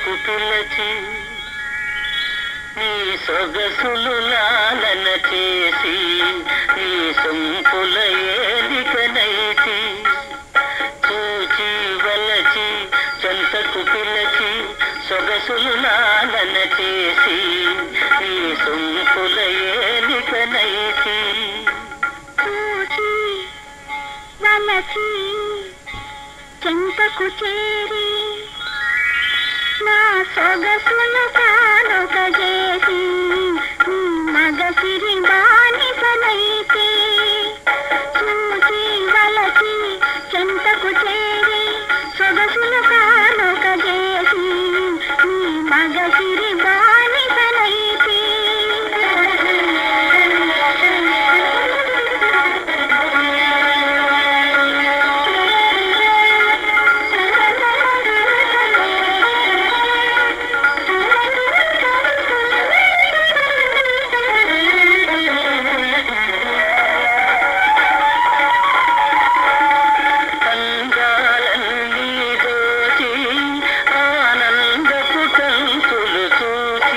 చెంతకు పిలచి నీ సొగసులు లాలన చేసి నీ సొంపుల ఏలికనైతి చూచి వలచి చెంతకు పిలచి సొగసులు లాలన చేసి నీ సొంపుల ఏలికనైతి చూచి వలచి చెంతకు చేరి నా సొగసులు కానుక చేసి నీ మగసిరి బానిసనైతే చూచి వలచి చెంతకు చేరి సొగసులు కానుక చేసి నీ మగసిరి బానిసనైతే అందాలన్నీ దోచి ఆనందపు కంతులు చూచి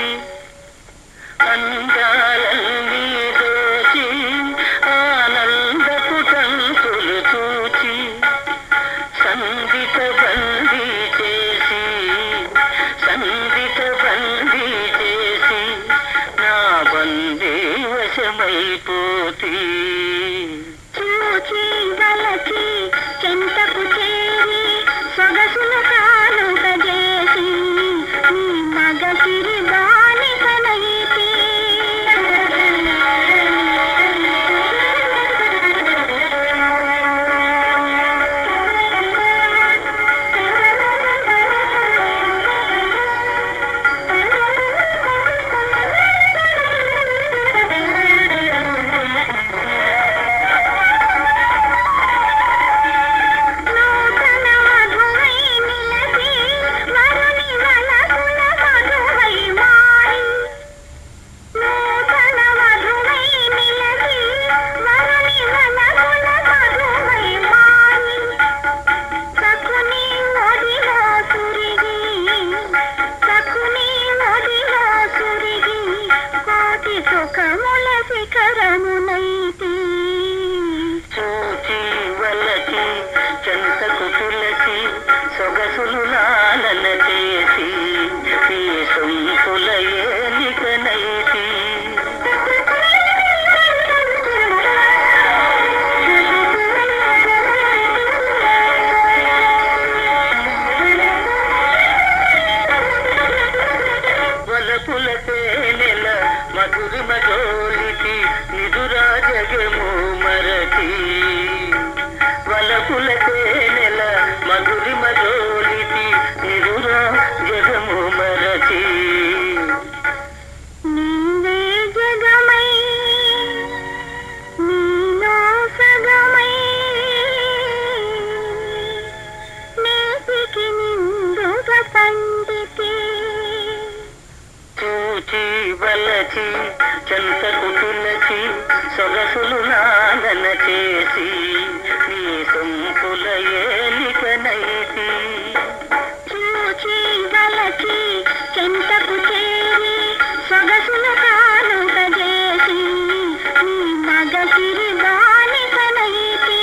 అందాలన్నీ దోచి ఆనందపు కంతులు చూచి సందిత బందీ చేసి సందిత బందీ చేసి నా బందీ వశమైపోతీ చూచి వలచి చెంతకు చేరి సొగసులు కానుక చేసి నీ మగసిరి బానిసనైతే నూతన మధువై నిలచి వరుని వలపుల మధువై మారి నూతన మధువై నిలచి వరుని వలపుల మధువై మారి సకుని ఒడిలో సురిగి సకుని ఒడిలో సురిగి కోటి సుఖముల శిఖరమునైతి చూచి వలచి చెంతకు పిలచి సొగసులు లాలన చేసి ఈ సొంపుల ఏలికనైతి వలపుల తేనెల మధురిమ జోలికి నిదురా జగము మరచి వలపుల తేనెల మధురిమ జోలికి నిదురా జగము మరచి నీవే జగమై నీలో సగమై నేటికి నిండుగా పండితే చూచి వలచి చెంతకు పిలచి సొగసులు నాదన చేసి నీ సొంపుల ఏలికనైతి చూచి వలచి చెంతకు చేరి సొగసులు కానుక చేసి నీ మగసిరి బానిసనైతే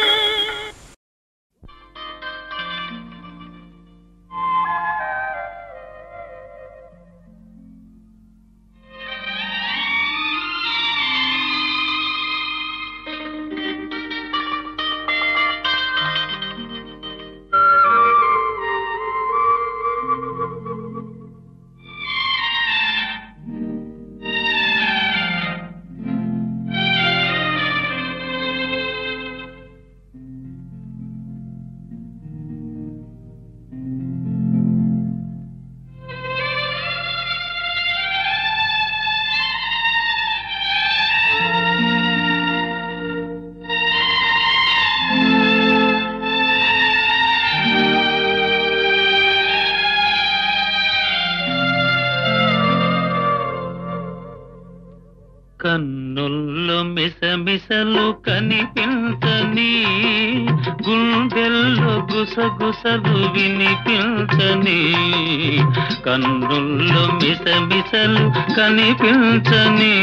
కన్నుల్లో మిసమిసలు కనిపించని గుండెల్లో గుస గుసగుసలు వినిపించని కన్నుల్లో మిసమిసలు కనిపించని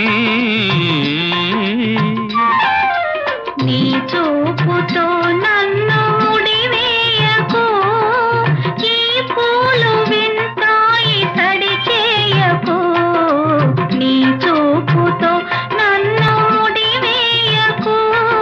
నీ చూపుతో నన్ను ముడివేయకు ఈ పూలు వింటాయి తడి చేయకు నీ చూపుతో నన్ను ముడివేయకు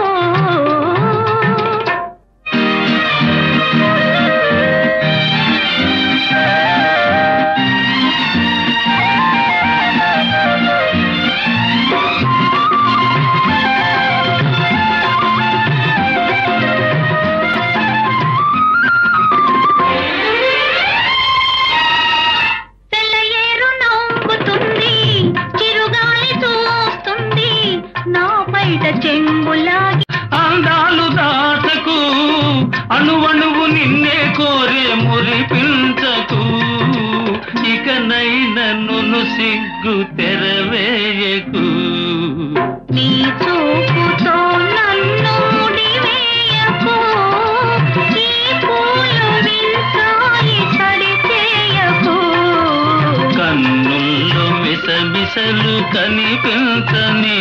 తెల్లయేరు నవ్వుతుంది చిరుగాలి చూస్తుంది నా బయట చెంగులాగి అందాలు దాటకు అణువణువు నిన్నే కోరే మురిపించకు ఇకనైనా నును సిగ్గు తెరవేయకు నీ చూపుతో నన్ను ముడివేయకు ఈ పూలు వింతాయి తడి చేయకు కన్నుల్లో మిసమిసలు కనిపించని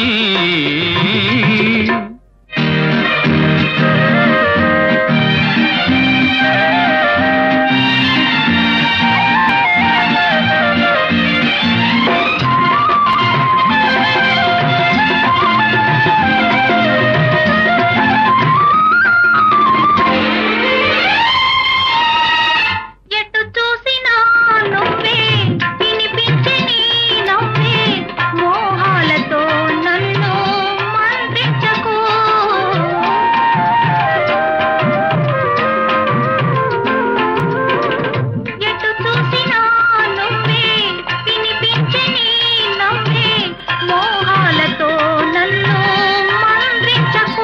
ఎటు చూసినా నువ్వే వినిపించే నీ నవ్వే మోహాలతో నన్ను మంత్రించకు ఎటు చూసినా నువ్వే వినిపించే నీ నవ్వే మోహాలతో నన్ను మంత్రించకు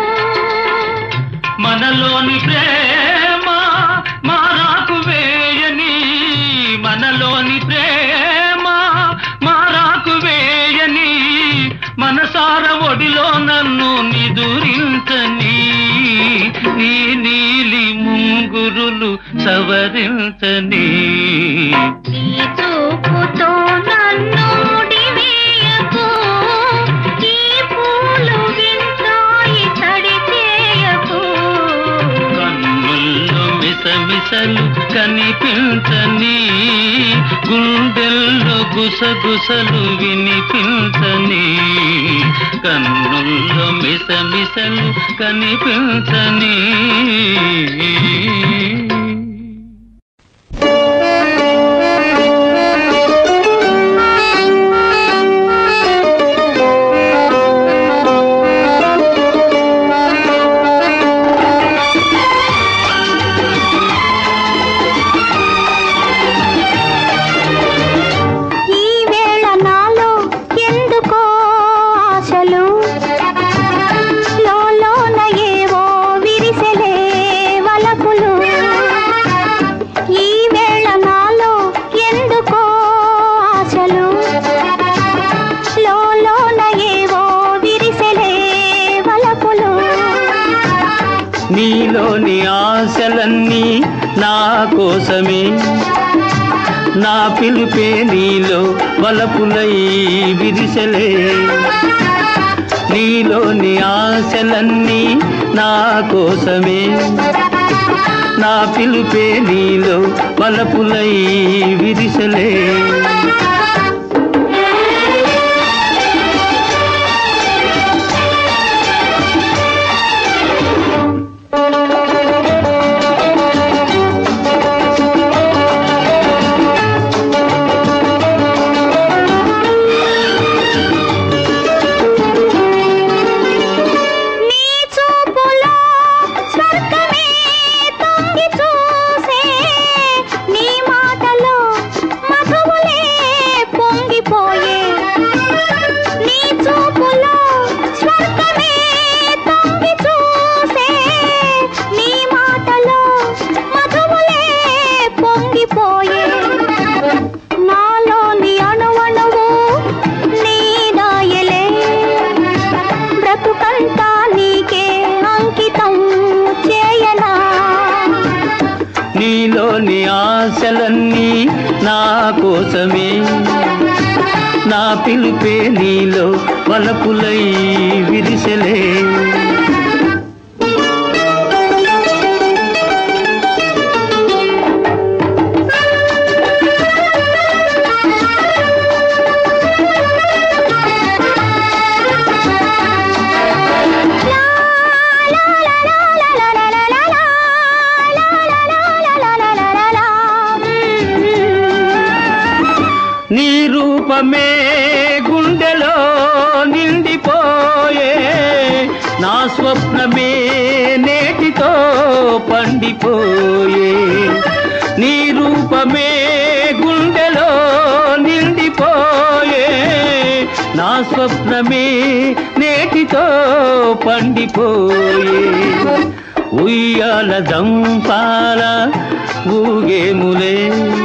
మనలోని ప్రేమ మారాకు వేయని మనలోని ప్రేమ మారాకు వేయని మనసార ఒడిలో నన్ను నిదురించని నీ నీలి ముంగురులు సవరించని నీ చూపుతో నన్ను ముడివేయకు ఈ పూలు వింటాయి తడి చేయకు కన్నుల్లో మిసమిసలు కనిపించని గుండెల్లో గుసగుసలు వినిపించని కన్నుల్లో మిసమిసలు కనిపించని ఈ వేళ నాలో ఎందుకో ఆశలు లోలోన ఏవో విరిసెలే వలపులు ఈ వేళ నాలో ఎందుకో ఆశలు లోలోన ఏవో విరిసెలే వలపులు నీలోని ఆశలన్నీ నా కోసమే నా పిలుపే నీలో వలపులై విరిసలే నీలోని ఆశలన్నీ నా కోసమే నా పిలుపే నీలో వలపులై విరిసలే నీ చూపులో స్వర్గమే తొంగి చూసే నీ మాటలో మధువులే నీలోని ఆశలన్నీ నా కోసమే నా పిలుపే నీలో వలపులై విరిసెలే నీ రూపమే గుండెలో నిండిపోయే నా స్వప్నమే నేటితో పండిపోయే నీ రూపమే గుండెలో నిండిపోయే నా స్వప్నమే నేటితో పండిపోయే ఉయ్యాల దంపాల ఊగేములే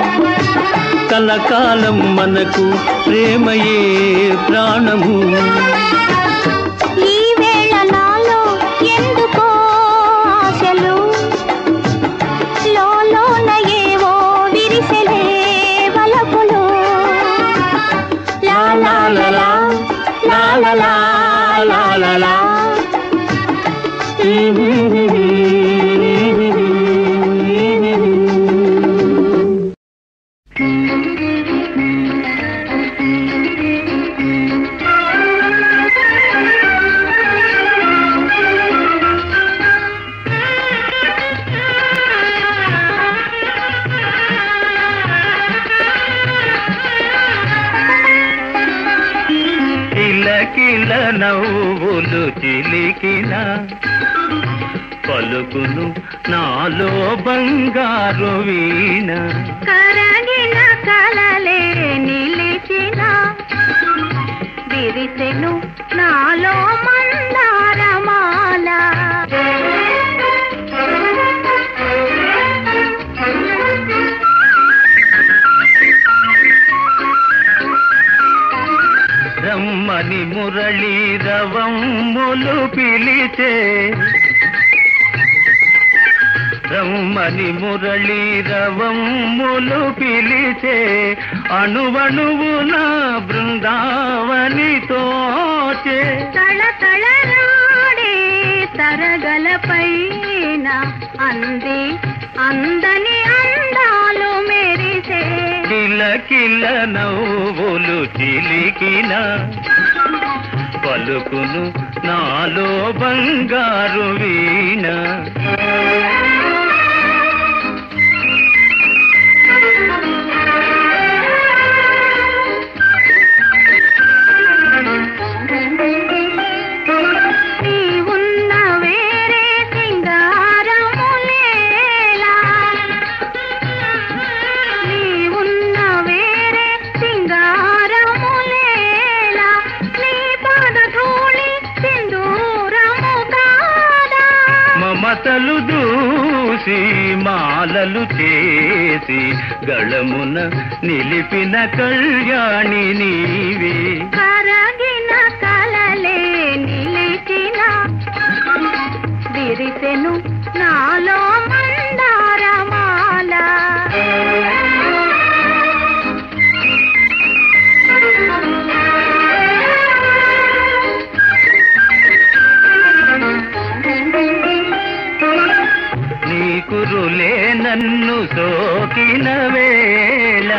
కలకాలం మనకు ప్రేమయే ప్రాణము ఈ వేళ నాలో ఎందుకో ఆశలు లోలోన ఏవో విరిసెలే వలపులు లా లా లా లా, లా లా లా, లా లా లా. కిలకిల నవ్వులు చిలికిన పలుకును నాలో బంగారు వీణ కరగిన కలలే నిలిచిన విరిసెను నాలో మందారమాల రమ్మని మురళీ రవమ్ములు పిలిచే రమ్మని మురళీ రవమ్ములు పిలిచే అణువణువు నా బృందావని తోచే తళ తళరాడే తరగల పైన అంది అందని అందాలు మెరిసే కిల కిల నవ్వులు చిలికిన పలుకును నాలో బంగారు వీణ నీ ఉన్న వేరే సింగారములేలా నీ ఉన్న వేరే సింగారములేలా నీ పాద ధూళి సింధూరము కాదా మమతలు దూసి మాలలు చేసి గళమున నిలిపిన కళ్యాణి నీవే కరగిన కలలే నిలిచిన విరిసెను నాలో మందారమాల నీ కురులే నన్ను సోకిన వేళ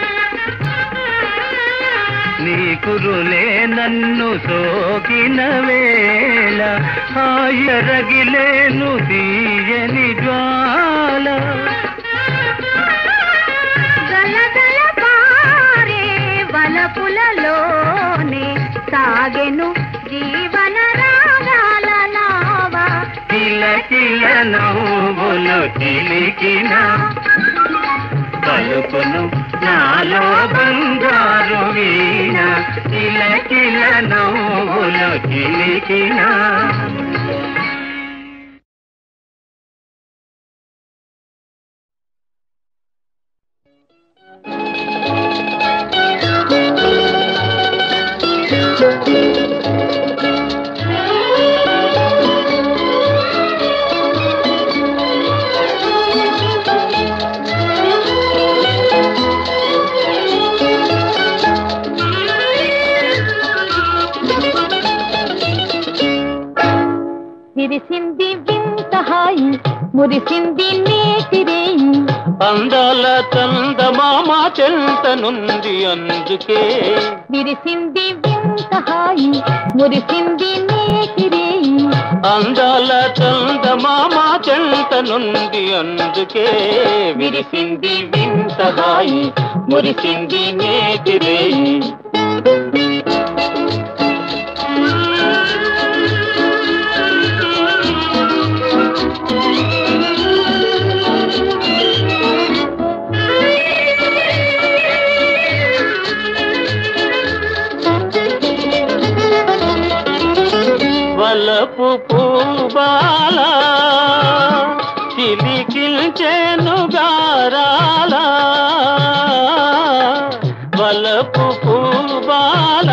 నీ కురులే నన్ను సోకిన వేళ హాయరగిలేను తీయని జ్వాల గలగల పారే వలపులలోనే సాగెను జీవన రాగాల నావా కిల కిల నవ్వులు చిలికిన పలుకును నాలో బంగారు వీణ కిల కిల నవ్వులు చిలికిన ఆ మురిసింది నేతిరేయి అందాల చందమామ చెంతనుంది అందుకే విరిసింది వింత హాయి మురిసింది నేతిరేయి అందాల చందమామ చెంతనుంది అందుకే విరిసింది వింత హాయి మురిసింది నేతిరేయి వలపు పూబాల చిలికిల్చెను గారాల వలపు పూబాల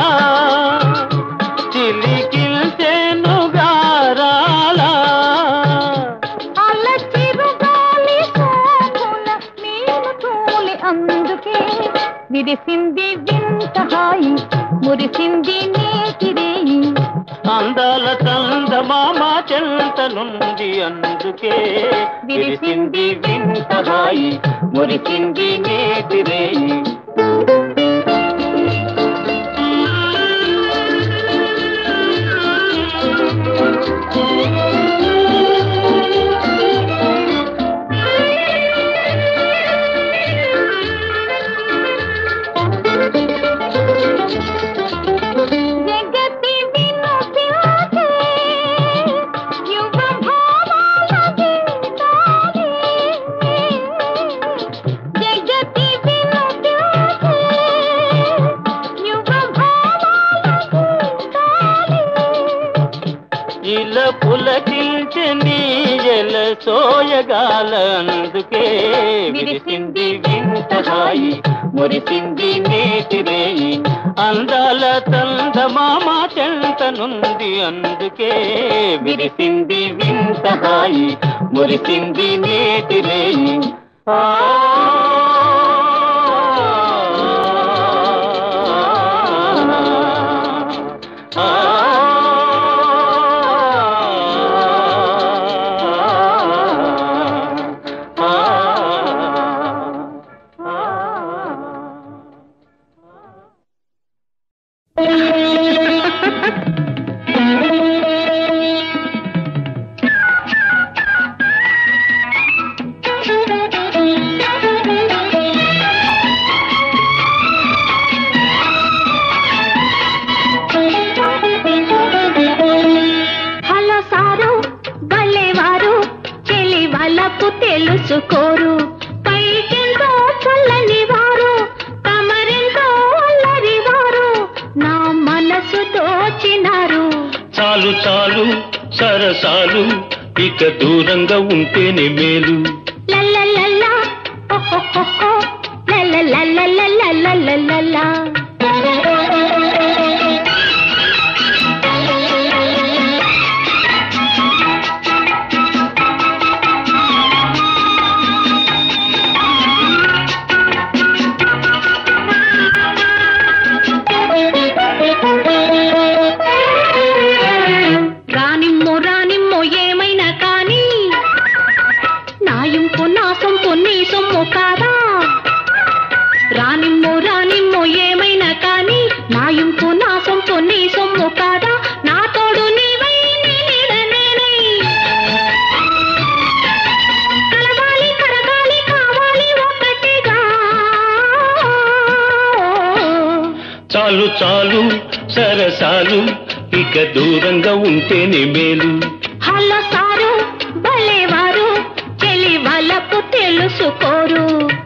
చిలికిల్చెను గారాల అల్ల చిరుగాలి సోకుల నేను తోలి అందుకే విరిసింది వింత హాయి మురిసింది నేతిరేయి అందాల చందమామ చెంతనుంది అందుకే విరిసింది వింత హాయి మురిసింది నేతిరేయి జగతి వినుతించే యువ భావాల గీతాలే. జగతి వినుతించే యువ భావాల గీతాలే. ఇల పులకిల్చె నీయల సోయగాల అందుకే విరిసింది వింత హాయి మురిసింది నేతిరేయి అందాల చందమామ చెంతనుంది అందుకే విరిసింది వింత హాయి మురిసింది నేతిరేయి ఆ హలో సారు భలేవారు చెలి వాళ్ళకు తెలుసుకోరు పైకెంతో చల్లని వారు తమరెంతో అల్లరి వారు నా మనసు దోచినారు చాలు చాలు సరసాలు ఇక దూరంగా ఉంటేనే మేలు లల్లలల్ల ఓహోహోహో లల్లలల్లలల్లలల్లలా రానిమ్మో రానిమ్మో ఏమైనా కానీ నా ఇంపు నా సొంపు నీ సొమ్ము కాదా రానిమ్మో రానిమ్మో ఏమైనా కానీ నా ఇంపు నా సొంపు నీ సొమ్ము కాదా నా తోడు నీవై నీ నీడ నేనై కలవాలి కరగాలి కావాలి ఒకటిగా చాలు చాలు సరసాలు ఇక దూరంగా ఉంటేనే మేలు హలో సారు భలేవారు చెలి వాళ్ళకు తెలుసుకోరు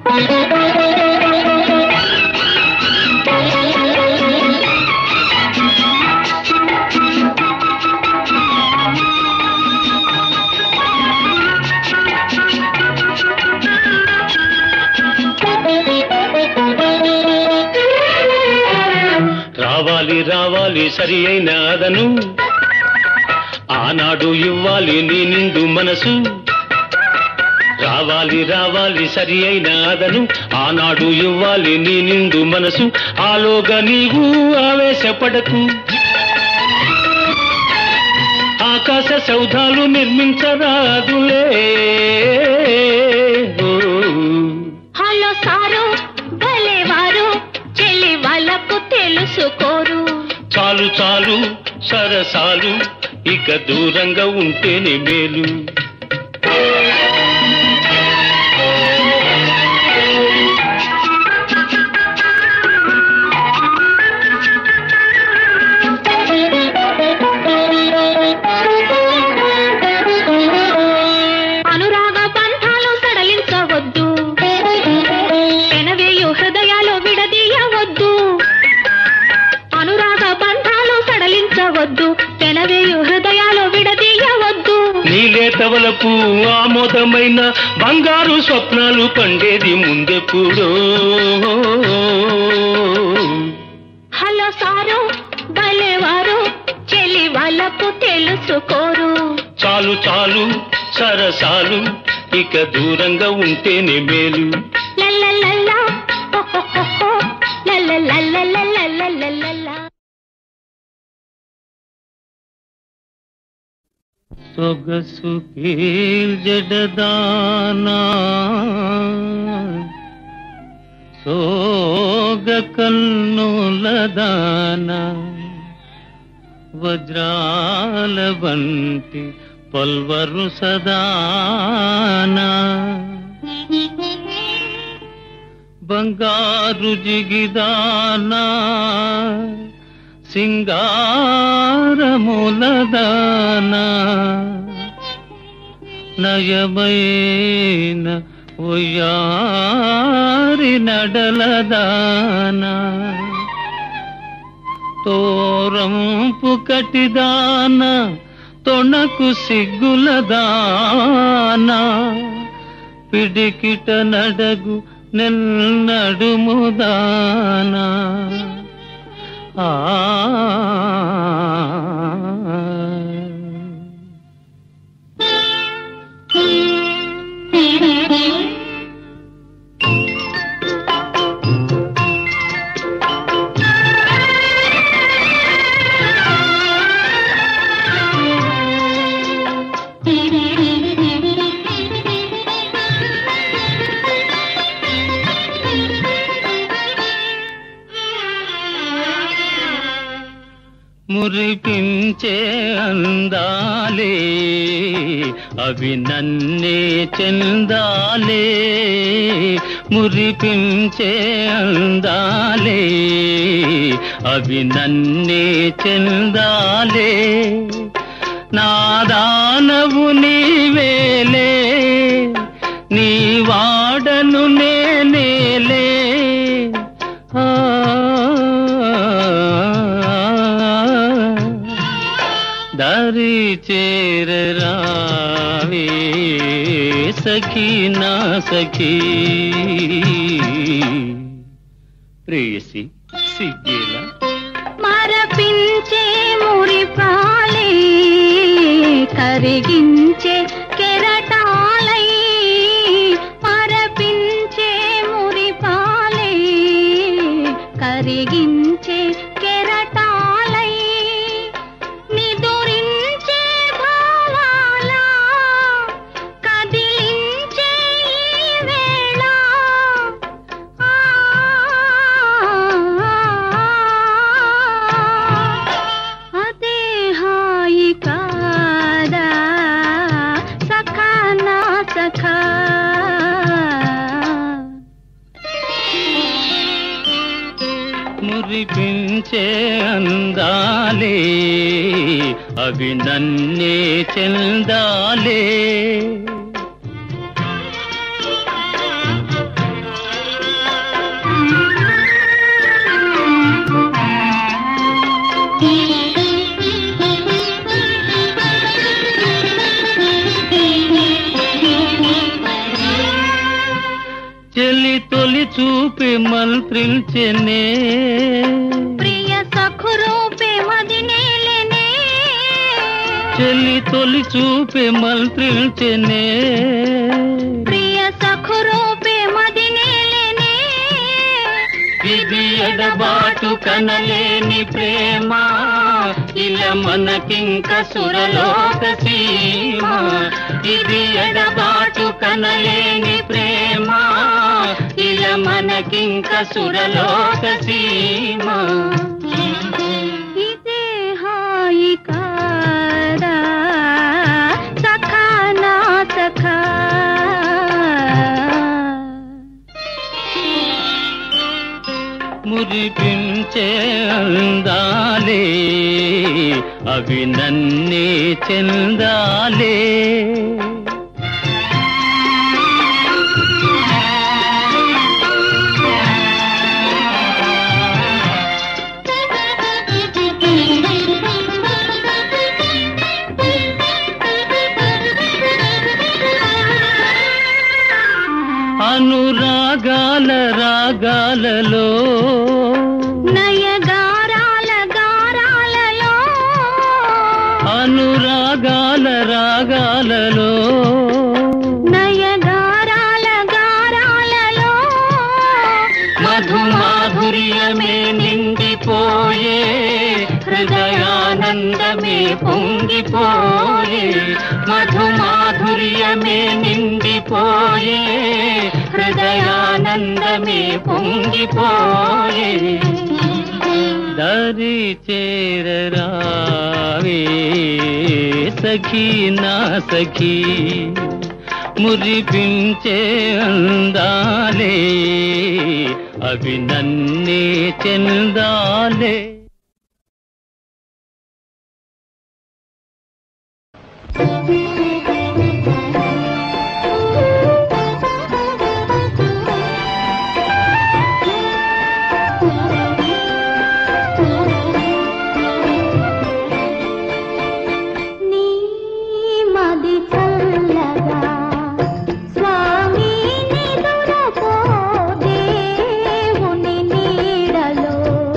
రావాలి రావాలి సరి అయిన అదను ఆనాడు ఇవ్వాలి నీ నిండు మనసు రావాలి రావాలి సరి అయిన అదను ఆనాడు ఇవ్వాలి నీ నిండు మనసు ఆలోగా నీవు ఆవేశపడకు ఆకాశ సౌధాలు నిర్మించరాదులే దూరంగా ఉంటేనే మేలు అనురాగ బంధాలు సడలించవద్దు పెనవేయు హృదయాలు విడదీయవద్దు అనురాగ బంధాలు సడలించవద్దు పెనవేయు హృదయాలు విడదీయవద్దు నీలేతవలకు ఆమోదమైన బంగారు స్వప్నాలు పండేది ముందెప్పుడో హలో సారు భలేవారు చెలి వాళ్ళకు తెలుసుకోరు చాలు చాలు సరసాలు ఇక దూరంగా ఉంటేనే మేలు లల్లలల్లా, హోహోహోహో, లల్లలల్లలల్లలల్లలల్ల. సొగసు జడదానా సోగ కన్నులదానా వజ్రాల వంటి పల్వరు సదానా బంగారు జిగిదానా సింగారములదానా నయమైన ఉయ్యారి నడలదానా తోరంపు కటిదాన తొణకు సిగ్గులదానా పిడికిట నడగు నెన్నడుముదానా ఆ మురిపించే అందాలే అవి నన్నే చెందాలే మురిపించే అందాలే అవి నన్నే చెందాలే నాదానవు నీవేలే నీ వాడను నేనేలే ఆ దారి చేరరావే సఖీ నా సఖీ ప్రేయసి సిగ్గేలా మరపించే మురిపాలే కరిగించే కెరటాలై మరపించే మురిపాలే కరిగించే కెరటాలై నిదురించే భావాల కదిలించే ఈ వేళ అదే హాయి కాదా సఖా నా సఖా మురిపించే అందాలే అవి నన్నే చెందాలే చెల్లి తొలి చూపి మంత్రించెనే ప్రియ సఖురూపే మదినేలెనే చెల్లి తొలి చూపి మంత్రించెనే ప్రియ సఖురూపే మదినేలెనే ఇది ఎడబాటు కనలేని ప్రేమ ఇలా మనకింక సురలోక సీమ ఇది ఎడబాటు కనలేని ప్రేమ ఇలా మనకింక సురలోక సీమ ఇదే హాయి కాదా అవి నన్నే చెందాలే అనురాగాల రాగాలలో నయగారాల గారాలలో అనురాగాల రాగాలలో నయగారాల గారాలలో మధుమాధుర్యమే నిండిపోయే హృదయానందమే పొంగిపోయే మధుమాధుర్యమే నిండిపోయే హృదయానందమే పొంగిపోయే దరి చేరరావే సఖీ నా సఖీ మురిపించే అందాలే అవి నన్నే చెందాలే నీ మది చల్లగా స్వామి నిదురపో దేవుని నీడలో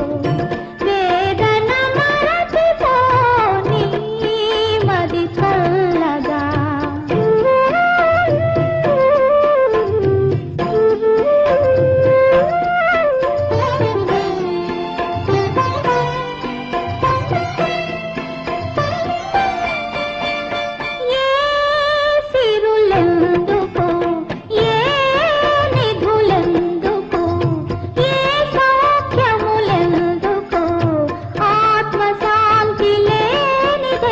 వేదన మరచిపో నీ మది చల్లగా ఏ సిరులెందుకు ఏ నిధులెందుకు ఏ సౌఖ్యములెందుకు ఆత్మశాంతి లేనిదే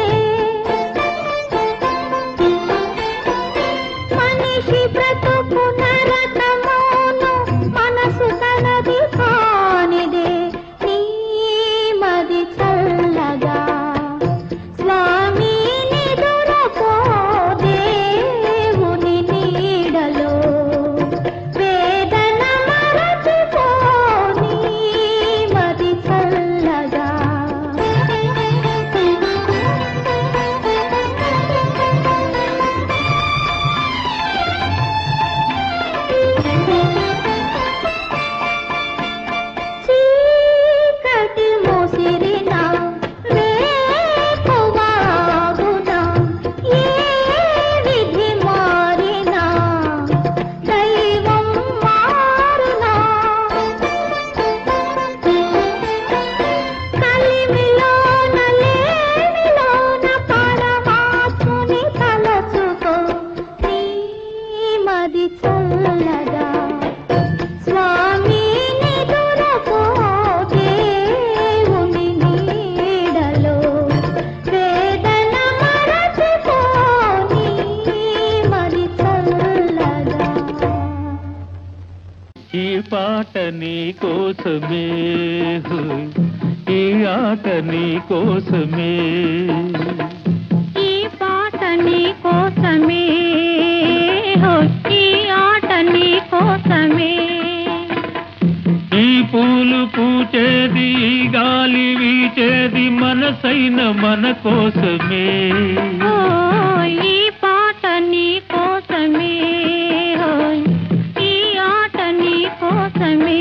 మనిషి బ్రతుకు నరకమోను మనసు తనది కానిదే నీ మది చల్లగా స్వామి నిదురపో దేవుని నీడలో వేదన మరచిపో నీ మది చల్లగా చీకటి మోసిరిన వేకువాగున ఏ విధి మారినా దైవం మారునా కలిమిలోన లేమిలోన పరమాత్ముని తలచుకో నీ మది చల్లగా స్వామి నిదురపో దేవుని నీడలో వేదన మరచిపో నీ మది చల్లగా ఈ పాట నీ కోసమే హోయ్, ఈ ఆట నీ కోసమే ఈ పాట నీ కోసమే హోయ్, ఈ ఆట నీ కోసమే ఈ పూలు పూచేది ఈ గాలి వీచేది మనసైన మన కోసమే ఓ ఈ పాట నీ కోసమే హోయ్, ఈ ఆట నీ కోసమే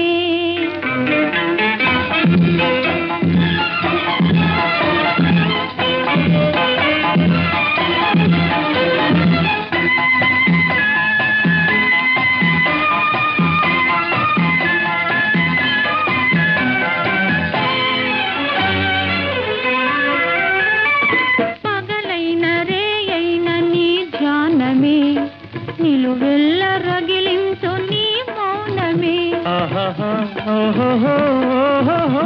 పగలైన రేయైన నీ ధ్యానమే నిలువెల్ల రగిలించు నీ మౌనమే ఆహాహా, ఓహోహో, ఓహోహో.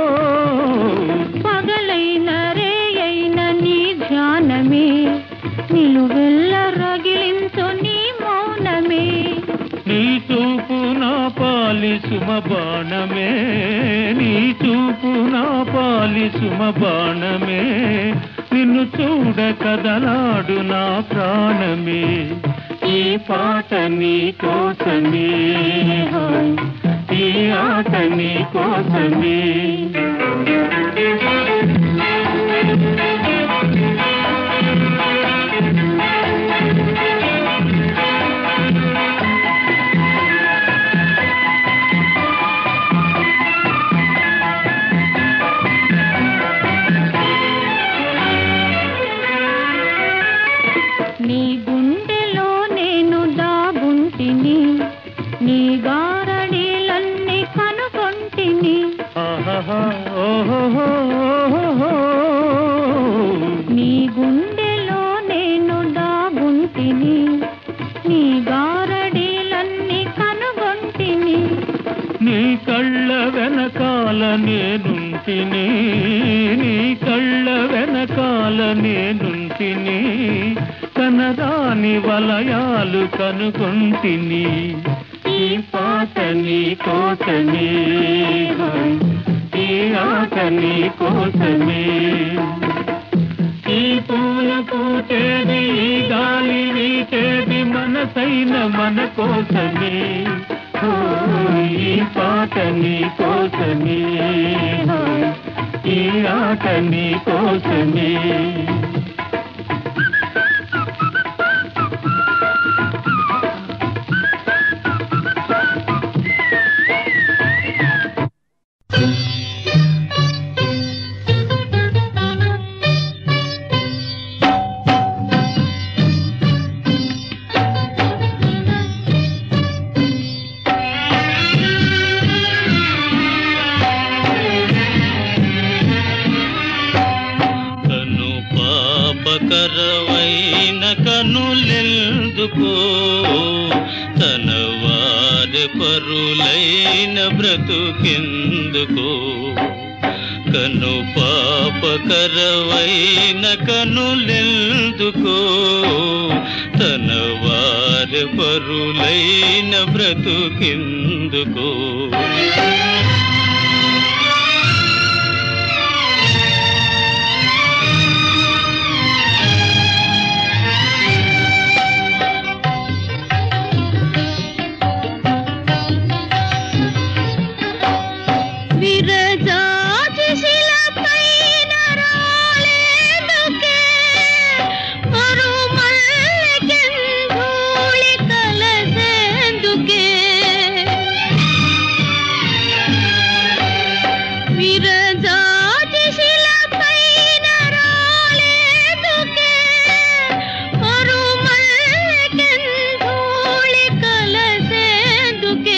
పగలైన రేయైన నీ ధ్యానమే నిలువెల్ల రగిలించు నీ మౌనమే నీ చూపు నా పాలి సుమ బాణమే నీ చూపు నా పాలి సుమ బాణమే నిన్ను చూడ కదలాడు నా ప్రాణమే ఈ పాట నీ కోసమే ఈ ఆట నీ కోసమే నీ గుండెలో నేను దాగుంటిని నీ గారడీలన్నీ కనుగొంటిని ఆహాహా, ఓహోహో, ఓహోహో. నీ గుండెలో నేను దాగుంటిని నీ గారడీలన్నీ కనుగొంటిని నీ కళ్ళ వెనకాల నేనుంటిని నీ కళ్ళ వెనకాల నేనుంటిని కనదాని వలయాలు కనుగొంటిని ఈ పాట నీ కోసమే ఈ ఆట నీ కోసమే ఈ పూల పూచేది ఈ గాలి వీచేది మనసైన మన కోసమే ఓ, ఈ పాట నీ కోసమే ఓ, ఈ ఆట నీ కోసమే కను పాపకరవైన కనులెందుకో తన వారి పరులైన బ్రతుకెందుకో కను పాపకరవైన కనులెందుకో తన వారి పరులైన బ్రతుకెందుకో విరజాజి శిలపైన రాలేదుకే మరుమల్లెకెంధూళి కలసేందుకే విరజాజి శిలపైన రాలేదుకే మరుమల్లెకెంధూళి కలసేందుకే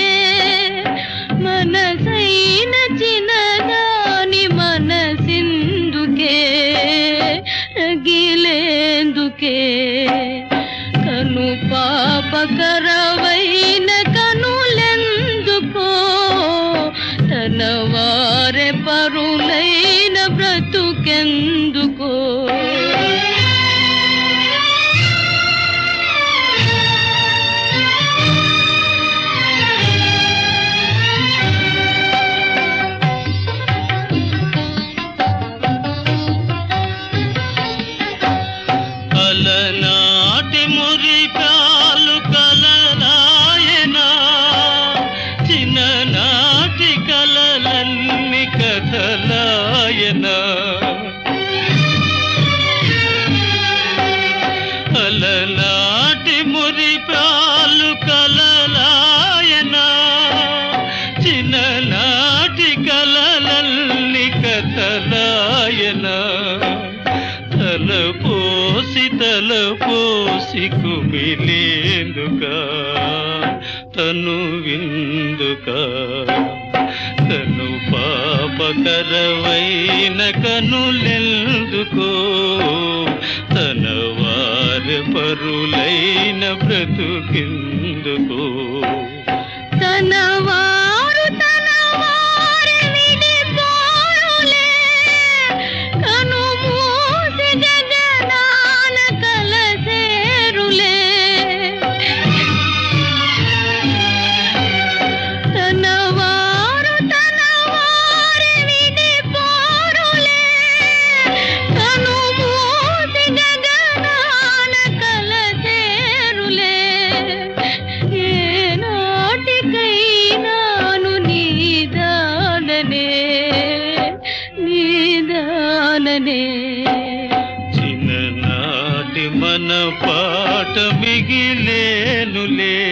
మనసైన చిన్నదాని మనసిందుకే రగిలేందుకే కను పాపకరవైన కనులెందుకో తన వారె పరులైన బ్రతుకెందుకో అలనాటి మురికాలు కలలాయనా చిన్ననాటి కలలన్ని కథలాయనా అలనాటి మురిపాలు కలలాయనా చిన్ననాటి కలలల్ని కథలాయనా తల పోసి తల పోసి కుమిలేందుకా తను విందుకా తను పాపకరవైన కనులెందుకో తన వారి పరులైన బ్రతుకెందుకో తన వారు తన వారి విడిపోరులే కను మూసి గగనాన కలసేరులే తన వారు తన వారి విడిపోరులే కను మూసి వలనే చిన్ననాటి మన పాట మిగిలేనులే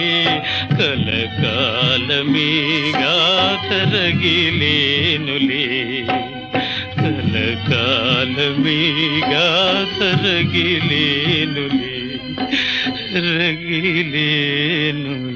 కలకాలమీగా తరగిలేనులే కలకాలమీగా తరగిలేనులే రగిలేనులే